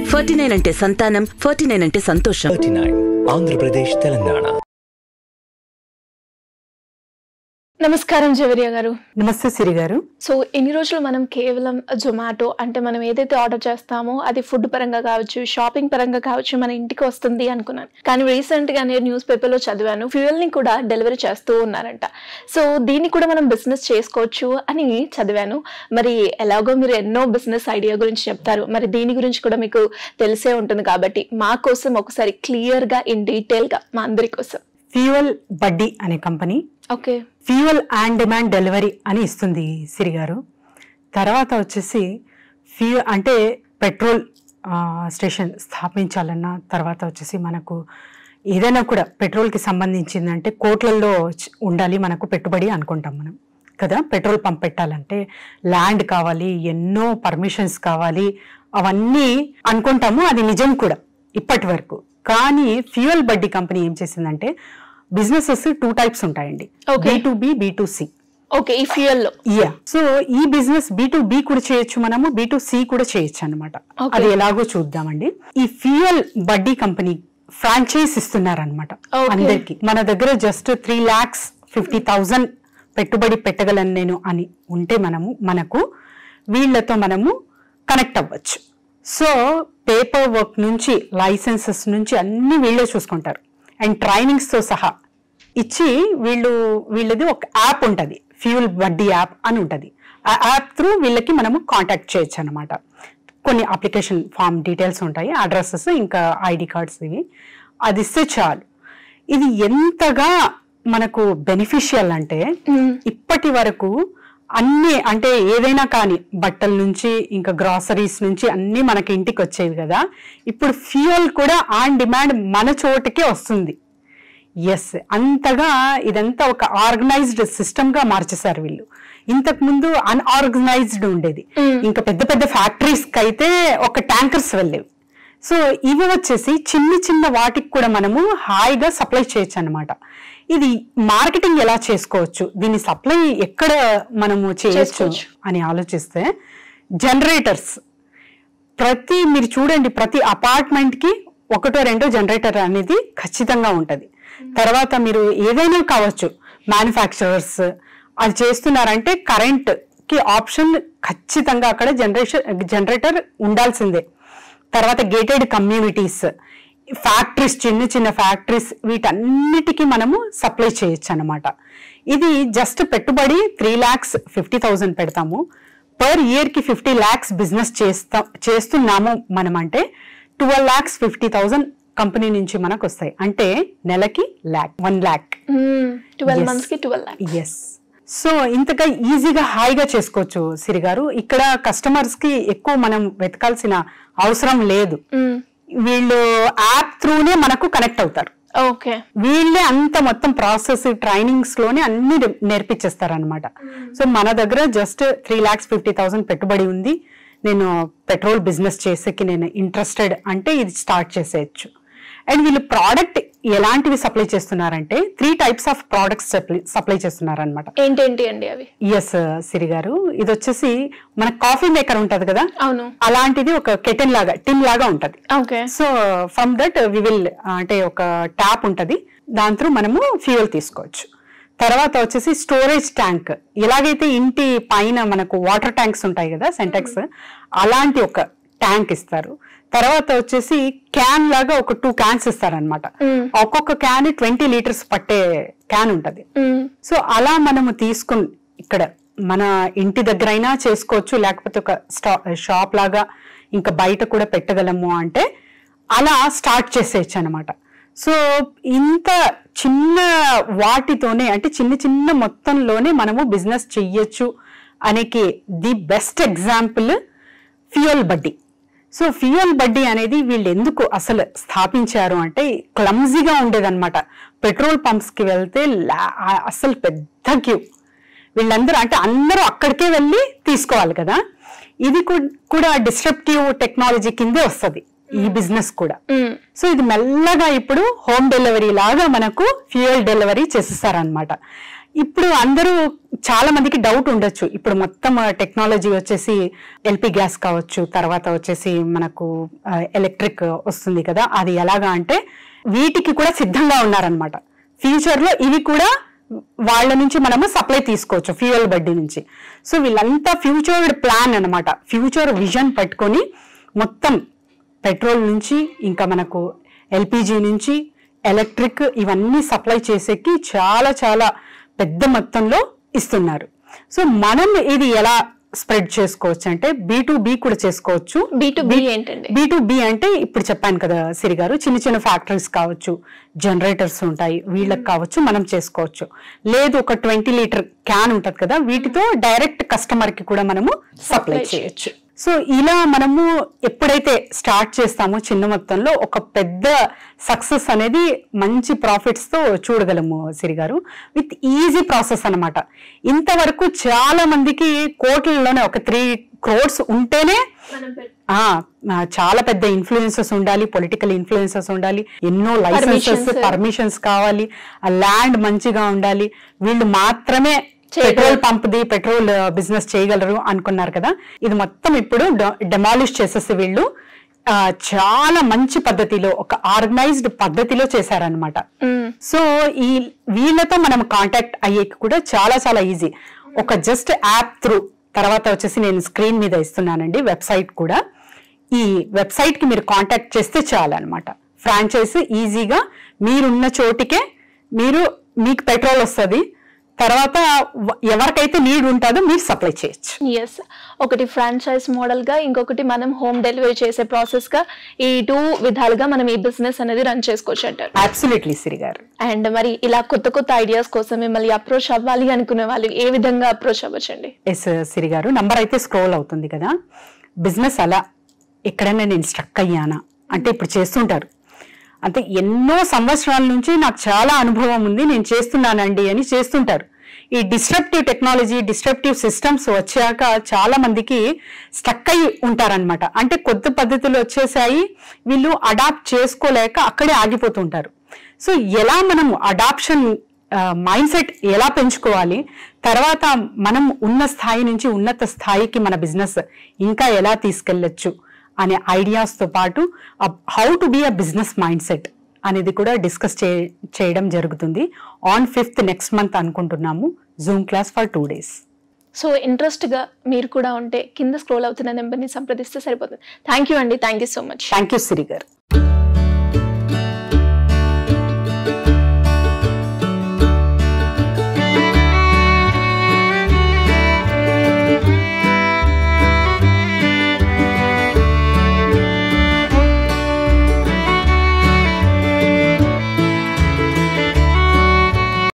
Forty nine అంటే సంతానం forty nine అంటే సంతోషం థర్టీ నైన్ ఆంధ్రప్రదేశ్ తెలంగాణ నమస్కారం జవరియా గారు నమస్తే సిరి గారు సో ఎన్ని రోజులు మనం కేవలం జొమాటో అంటే మనం ఏదైతే ఆర్డర్ చేస్తామో అది ఫుడ్ పరంగా కావచ్చు షాపింగ్ పరంగా కావచ్చు మన ఇంటికి వస్తుంది అనుకున్నాను కానీ రీసెంట్ గా నేను న్యూస్ పేపర్ లో చదివాను ఫ్యూయల్ ని కూడా డెలివరీ చేస్తూ ఉన్నారంట సో దీన్ని కూడా మనం బిజినెస్ చేసుకోవచ్చు అని చదివాను మరి ఎలాగో మీరు ఎన్నో బిజినెస్ ఐడియా గురించి చెప్తారు మరి దీని గురించి కూడా మీకు తెలిసే ఉంటుంది కాబట్టి మా కోసం ఒకసారి క్లియర్ గా ఇన్ డీటెయిల్ గా మా అందరి కోసం ఫ్యూయల్ బడ్డీ అనే company okay fuel and demand delivery అని ఇస్తుంది సిరి గారు తర్వాత వచ్చేసి ఫ్యూ అంటే పెట్రోల్ ఆ, స్టేషన్ స్థాపించాలన్నా తర్వాత వచ్చేసి మనకు ఏదైనా కూడా పెట్రోల్కి సంబంధించిందంటే కోట్లల్లో చ- ఉండాలి మనకు పెట్టుబడి అనుకుంటాం మనం కదా పెట్రోల్ పంప్ పెట్టాలంటే ల్యాండ్ కావాలి ఎన్నో పర్మిషన్స్ కావాలి అవన్నీ అనుకుంటాము అది నిజం కూడా ఇప్పటి వరకు కానీ ఫ్యూయల్ బడ్డీ కంపెనీ ఏం చేసిందంటే బిజినెసెస్ టూ టైప్స్ ఉంటాయండి Okay. B to B B to C okay ఈ ఫ్యూయల్ లో యా సో ఈ బిజినెస్ బి టు బి కూడా చేయొచ్చు మనము బి టు సి కూడా చేయొచ్చు అనమాట Okay. అది ఎలాగో చూద్దామండి ఈ ఫ్యూయల్ బడ్డీ కంపెనీ ఫ్రాంచైజ్ ఇస్తున్నారనమాట Okay. అందరికి మన దగ్గర just three lakhs fifty thousand పెట్టుబడి పెట్టగలను నేను అని ఉంటే మనము మనకు వీళ్ళతో మనము కనెక్ట్ అవ్వచ్చు సో పేపర్ వర్క్ నుంచి లైసెన్సెస్ నుంచి అన్ని వీళ్ళే చూసుకుంటారు అండ్ ట్రైనింగ్స్తో సహా ఇచ్చి వీళ్ళు వీళ్ళది ఒక యాప్ ఉంటుంది ఫ్యూల్ వడ్డీ యాప్ అని ఉంటుంది ఆ యాప్ త్రూ వీళ్ళకి మనము కాంటాక్ట్ చేయొచ్చు అనమాట కొన్ని అప్లికేషన్ ఫామ్ డీటెయిల్స్ ఉంటాయి అడ్రస్సెస్ ఇంకా ఐడి కార్డ్స్ ఇవి అది ఇస్తే చాలు ఇది ఎంతగా మనకు బెనిఫిషియల్ అంటే ఇప్పటి వరకు అన్ని అంటే ఏదైనా కానీ బట్టల నుంచి ఇంకా గ్రాసరీస్ నుంచి అన్ని మనకి ఇంటికి వచ్చేవి కదా ఇప్పుడు ఫ్యూయల్ కూడా ఆన్ డిమాండ్ మన చోటుకే వస్తుంది ఎస్ అంతగా ఇదంతా ఒక ఆర్గనైజ్డ్ సిస్టమ్ గా మార్చేశారు వీళ్ళు ఇంతకు ముందు అన్ఆర్గనైజ్డ్ ఉండేది ఇంకా పెద్ద పెద్ద ఫ్యాక్టరీస్ కి అయితే ఒక ట్యాంకర్స్ వెళ్ళేవి సో ఇవి వచ్చేసి చిన్న చిన్న వాటికి కూడా మనము హాయిగా సప్లై చేయొచ్చు అనమాట ఇది మార్కెటింగ్ ఎలా చేసుకోవచ్చు దీని సప్లై ఎక్కడ మనము చేయొచ్చు చేసుకోవచ్చు. అని ఆలోచిస్తే జనరేటర్స్ ప్రతి మీరు చూడండి ప్రతి అపార్ట్మెంట్ కి ఒకటో రెండో జనరేటర్ అనేది ఖచ్చితంగా ఉంటది తర్వాత మీరు ఏదైనా కావచ్చు మ్యానుఫ్యాక్చరర్స్ అది చేస్తున్నారంటే కరెంట్ కి ఆప్షన్ ఖచ్చితంగా అక్కడ జనరేషన్ జనరేటర్ ఉండాల్సిందే తర్వాత గేటెడ్ కమ్యూనిటీస్ ఫ్యాక్టరీస్ చిన్న చిన్న ఫ్యాక్టరీస్ వీటన్నిటికీ మనము సప్లై చేయొచ్చు అనమాట ఇది జస్ట్ పెట్టుబడి త్రీ ల్యాక్స్ ఫిఫ్టీ థౌజండ్ పెడతాము పర్ ఇయర్ కి ఫిఫ్టీ ల్యాక్స్ బిజినెస్ చేస్తా చేస్తున్నాము మనం అంటే twelve lakhs fifty thousand company నుంచి మనకు వస్తాయి అంటే నెలకి lakh one lakh twelve Yes. Months కి ట్వెల్వ్ లాక్స్ ఎస్ సో ఇంతగా ఈజీగా హాయిగా చేసుకోవచ్చు సిరి గారు ఇక్కడ కస్టమర్స్ కి ఎక్కువ మనం వెతకాల్సిన అవసరం లేదు వీళ్ళు యాప్ త్రూనే మనకు కనెక్ట్ అవుతారు ఓకే వీళ్ళే అంత మొత్తం ప్రాసెస్ ట్రైనింగ్స్ లోనే అన్ని నేర్పించేస్తారు అనమాట సో మన దగ్గర just three lakhs fifty thousand పెట్టుబడి ఉంది నేను పెట్రోల్ బిజినెస్ చేసేకి నేను ఇంట్రెస్టెడ్ అంటే ఇది స్టార్ట్ చేసేయచ్చు అండ్ వీళ్ళు ప్రోడక్ట్ ఎలాంటివి సప్లై చేస్తున్నారంటే three types of products supply చేస్తున్నారనమాట ఏంటేంటి అండి అవి ఎస్ సిరి గారు ఇది వచ్చేసి మన కాఫీ మేకర్ ఉంటది కదా అవును అలాంటిది ఒక కెటన్ లాగా టిన్ లాగా ఉంటది okay so from that we will అంటే ఒక ట్యాప్ ఉంటది దాని త్రూ మనము ఫ్యూయల్ తీసుకోవచ్చు తర్వాత వచ్చేసి స్టోరేజ్ ట్యాంక్ ఎలాగైతే ఇంటి పైన మనకు వాటర్ ట్యాంక్స్ ఉంటాయి కదా సెంటెక్స్ అలాంటి ఒక ట్యాంక్ ఇస్తారు తర్వాత వచ్చేసి క్యాన్ లాగా ఒక టూ క్యాన్స్ ఇస్తారనమాట ఒక్కొక్క క్యాన్ ట్వంటీ లీటర్స్ పట్టే క్యాన్ ఉంటది సో అలా మనము తీసుకుని ఇక్కడ మన ఇంటి దగ్గర అయినా చేసుకోవచ్చు లేకపోతే ఒక స్టా షాప్ లాగా ఇంకా బయట కూడా పెట్టగలము అంటే అలా స్టార్ట్ చేసేయచ్చు అనమాట సో ఇంత చిన్న వాటితోనే అంటే చిన్న చిన్న మొత్తంలోనే మనము బిజినెస్ చెయ్యొచ్చు అనేకి the best example fuel buddy so fuel buddy అనేది వీళ్ళు ఎందుకు అసలు స్థాపించారు అంటే క్లమ్జీగా ఉండేదన్నమాట పెట్రోల్ పంప్స్ కి వెళ్తే లా- ఆ- అసలు పెద్ద క్యూ వీళ్ళందరూ అంటే అందరూ అక్కడికే వెళ్ళి తీసుకోవాలి కదా ఇది కూ- కూడా డిస్ట్రప్టివ్ టెక్నాలజీ కిందే వస్తుంది ఈ బిజినెస్ కూడా సో ఇది మెల్లగా ఇప్పుడు హోమ్ డెలివరీ లాగా మనకు ఫ్యూయల్ డెలివరీ చేసిస్తారనమాట ఇప్పుడు అందరూ చాలా మందికి డౌట్ ఉండొచ్చు ఇప్పుడు మొత్తం టెక్నాలజీ వచ్చేసి ఎల్పి గ్యాస్ కావచ్చు తర్వాత వచ్చేసి మనకు ఎలక్ట్రిక్ వస్తుంది కదా అది ఎలాగా అంటే వీటికి కూడా సిద్ధంగా ఉన్నారనమాట ఫ్యూచర్ లో ఇవి కూడా వాళ్ళ నుంచి మనము సప్లై తీసుకోవచ్చు ఫ్యూయల్ బడ్డీ నుంచి సో వీళ్ళంతా ఫ్యూచర్ ప్లాన్ అన్నమాట ఫ్యూచర్ విజన్ పెట్టుకొని మొత్తం పెట్రోల్ నుంచి ఇంకా మనకు ఎల్పిజి నుంచి ఎలక్ట్రిక్ ఇవన్నీ సప్లై చేసేకి చాలా చాలా పెద్ద మొత్తంలో ఇస్తున్నారు సో మనం ఇది ఎలా స్ప్రెడ్ చేసుకోవచ్చు అంటే బి టు బి కూడా చేసుకోవచ్చు బి టు బి ఏంటండి బి టు బి అంటే ఇప్పుడు చెప్పాను కదా సిరి గారు చిన్న చిన్న ఫ్యాక్టరీస్ కావచ్చు జనరేటర్స్ ఉంటాయి వీళ్ళకి కావచ్చు మనం చేసుకోవచ్చు లేదు ఒక ట్వంటీ లీటర్ క్యాన్ ఉంటది కదా వీటితో డైరెక్ట్ కస్టమర్ కి కూడా మనము సప్లై చేయొచ్చు సో ఇలా మనము ఎప్పుడైతే స్టార్ట్ చేస్తామో చిన్న మొత్తంలో ఒక పెద్ద సక్సెస్ అనేది మంచి ప్రాఫిట్స్ తో చూడగలము సిరి గారు విత్ ఈజీ ప్రాసెస్ అన్నమాట ఇంతవరకు చాలా మందికి కోట్లలోనే ఒక త్రీ క్రోడ్స్ ఉంటేనే ఆ ఆ, చాలా పెద్ద ఇన్ఫ్లుయెన్సెస్ ఉండాలి పొలిటికల్ ఇన్ఫ్లుయెన్సెస్ ఉండాలి ఎన్నో లైసెన్సెస్ Permissions. పర్మిషన్స్ కావాలి ఆ ల్యాండ్ మంచిగా ఉండాలి వీళ్ళు మాత్రమే చేయగలరు. పెట్రోల్ పంప్ది పెట్రోల్ బిజినెస్ చేయగలరు అనుకున్నారు కదా ఇది మొత్తం ఇప్పుడు డెమాలిష్ చేసేసి వీళ్ళు ఆ, చాలా మంచి పద్ధతిలో ఒక ఆర్గనైజ్డ్ పద్ధతిలో చేశారనమాట సో ఈ వీళ్ళతో మనం కాంటాక్ట్ అయ్యేకి కూడా చాలా చాలా ఈజీ ఒక జస్ట్ యాప్ త్రూ తర్వాత వచ్చేసి నేను స్క్రీన్ మీద ఇస్తున్నానండి వెబ్సైట్ కూడా ఈ వెబ్సైట్ కి మీరు కాంటాక్ట్ చేస్తే చాలు అనమాట ఫ్రాంచైజ్ ఈజీగా మీరున్న చోటికే మీరు మీకు పెట్రోల్ వస్తుంది తర్వాత వ- ఎవరికైతే నీడ్ ఉంటుందో మీరు సప్లై చేయొచ్చు ఎస్ ఒకటి ఫ్రాంచైజ్ మోడల్ గా ఇంకొకటి మనం హోమ్ డెలివరీ చేసే ప్రాసెస్ గా ఈ టూ విధాలుగా మనం ఈ బిజినెస్ అనేది రన్ చేసుకోవచ్చు అంటారు అబ్సల్యూట్లీ సిరి గారు అండ్ మరి ఇలా కొత్త కొత్త ఐడియాస్ కోసం మిమ్మల్ని అప్రోచ్ అవ్వాలి అనుకునే వాళ్ళు ఏ విధంగా అప్రోచ్ అవ్వచ్చండి ఎస్ సిరి గారు నంబర్ అయితే స్క్రోల్ అవుతుంది కదా బిజినెస్ అలా ఎక్కడైనా నేను స్ట్రక్ అయ్యానా అంటే ఇప్పుడు చేస్తుంటారు అంటే ఎన్నో సంవత్సరాల నుంచి నాకు చాలా అనుభవం ఉంది నేను చేస్తున్నానండి అని చేస్తుంటారు ఈ డిస్ట్రప్టివ్ టెక్నాలజీ డిస్ట్రప్టివ్ సిస్టమ్స్ వచ్చాక చాలా మందికి స్టక్ అయి ఉంటారనమాట అంటే కొత్త పద్ధతులు వచ్చేసాయి వీళ్ళు అడాప్ట్ చేసుకోలేక అక్కడే ఆగిపోతుంటారు సో ఎలా మనం అడాప్షన్ మైండ్ సెట్ ఎలా పెంచుకోవాలి తర్వాత మనం ఉన్న స్థాయి నుంచి ఉన్నత స్థాయికి మన బిజినెస్ ఇంకా ఎలా తీసుకెళ్ళొచ్చు అనే ఐడియాస్తో పాటు how to be a business mindset అనేది కూడా డిస్కస్ చే చేయడం జరుగుతుంది ఆన్ ఫిఫ్త్ నెక్స్ట్ మంత్ అనుకుంటున్నాము Zoom class for two days so interest గా మీరు కూడా ఉంటే కింద స్క్రోల్ అవుతున్న నెంబర్ని సంప్రదిస్తే సరిపోతుంది థ్యాంక్ యూ అండి thank you so much thank you Siri గారు